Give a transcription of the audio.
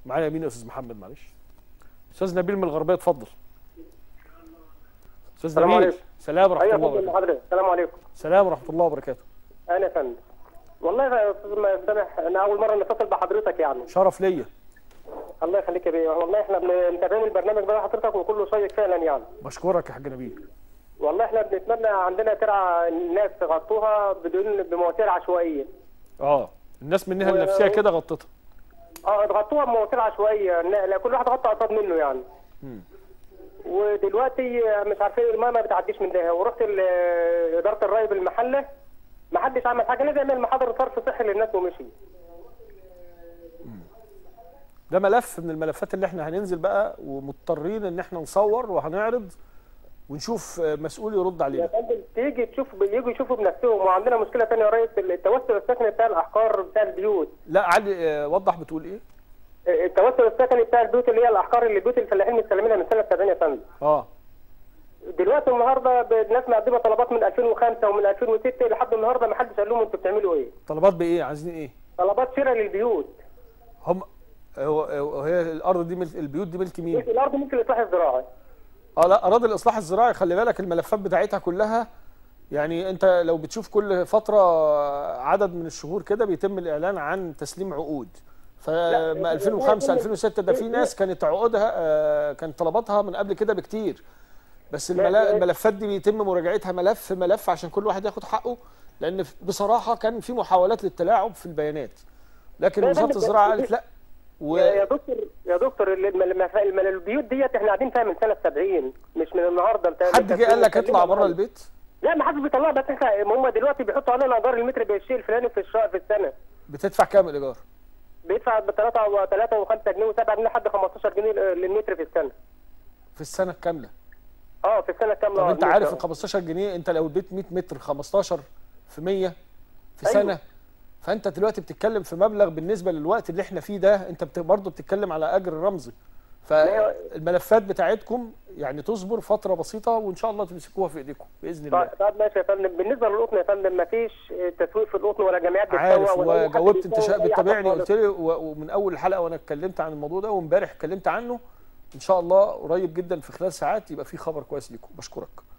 معايا مين يا استاذ محمد معلش استاذ نبيل من الغربيه اتفضل استاذ السلام نبيل عليكم. سلام ورحمه ايوه الله اتفضل وبركاته حضرتك السلام عليكم سلام ورحمه الله وبركاته انا يا فندم والله يا استاذ ما سامح انا اول مره نتصل بحضرتك يعني شرف ليا الله يخليك يا بيه والله احنا بن- متابعين البرنامج ده حضرتك وكله شيق فعلا يعني بشكرك يا حاج نبيل والله احنا بنتمنى عندنا ترعه الناس تغطوها بدون بمواتير عشوائيه اه الناس منها و- النفسيه كده غطتها اه تغطوها بمواتير عشوائيه لا لا، كل واحد غطى قصاد منه يعني مم. ودلوقتي مش عارفين الماء ما بتعديش من ده ورحت ال- اداره الري بالمحله ما حدش عمل حاجه لازم يعمل محاضره صرف صحي للناس ومشي ده ملف من الملفات اللي احنا هننزل بقى ومضطرين ان احنا نصور وهنعرض ونشوف آه، مسؤول يرد يا علينا فندم تيجي تشوف يجوا يشوفوا بنفسهم وعندنا مشكله ثانيه يا ريس التوسع السكني بتاع الاحقار بتاع البيوت لا علي آه، وضح بتقول ايه التوسع السكني بتاع البيوت اللي هي الاحقار اللي بيوت الفلاحين مستلمينها من سنه 70 يا فندم اه دلوقتي النهارده ب- الناس مقدمه طلبات من 2005 ومن 2006 لحد النهارده ما حدش قال لهم انتوا بتعملوا ايه طلبات بايه عايزين ايه طلبات شراء للبيوت هم هو هو- هي الارض دي ملك البيوت دي ملك مين الارض ممكن الاصلاح الزراعي اه لا اراضي الاصلاح الزراعي خلي بالك الملفات بتاعتها كلها يعني انت لو بتشوف كل فتره عدد من الشهور كده بيتم الاعلان عن تسليم عقود فما 2005 2006 ده في ناس كانت عقودها آه، كانت طلباتها من قبل كده بكتير بس الملا- الملفات دي بيتم مراجعتها ملف ملف عشان كل واحد ياخد حقه لان ف- بصراحه كان في محاولات للتلاعب في البيانات لكن لا، وزاره ده- الزراعه قالت لا و... يا يا دكتور يا دكتور ال- الم- الم- الم- البيوت ديت احنا قاعدين فيها من سنه 70 مش من النهارده بتاع حد جه قال لك اطلع بره البيت لا ما حدش بيطلع بس احنا هم دلوقتي بيحطوا علينا ايجار المتر بالشيء الفلاني في الشهر في السنه بتدفع كام الايجار بيدفع ب 3 و 3 و5 جنيه و7 جنيه لحد 15 جنيه للمتر في السنه في السنه الكامله اه في السنه كامله طب آه، انت المتر. عارف ال 15 جنيه انت لو اديت 100 متر 15 في 100 في أيوة. سنه فانت دلوقتي بتتكلم في مبلغ بالنسبه للوقت اللي احنا فيه ده انت بت- برضه بتتكلم على اجر رمزي فالملفات بتاعتكم يعني تصبر فتره بسيطه وان شاء الله تمسكوها في ايديكم باذن الله طيب طيب ماشي يا فندم بالنسبه للقطن يا فندم ما فيش تسويق في القطن ولا جمعيات عارف بتسوق ولا أي حد وجاوبت انت بيسوق شا- أي حاجة بتتابعني خالص. قلت لي و- ومن اول الحلقه وانا اتكلمت عن الموضوع ده وامبارح اتكلمت عنه ان شاء الله قريب جدا في خلال ساعات يبقى في خبر كويس ليكم بشكرك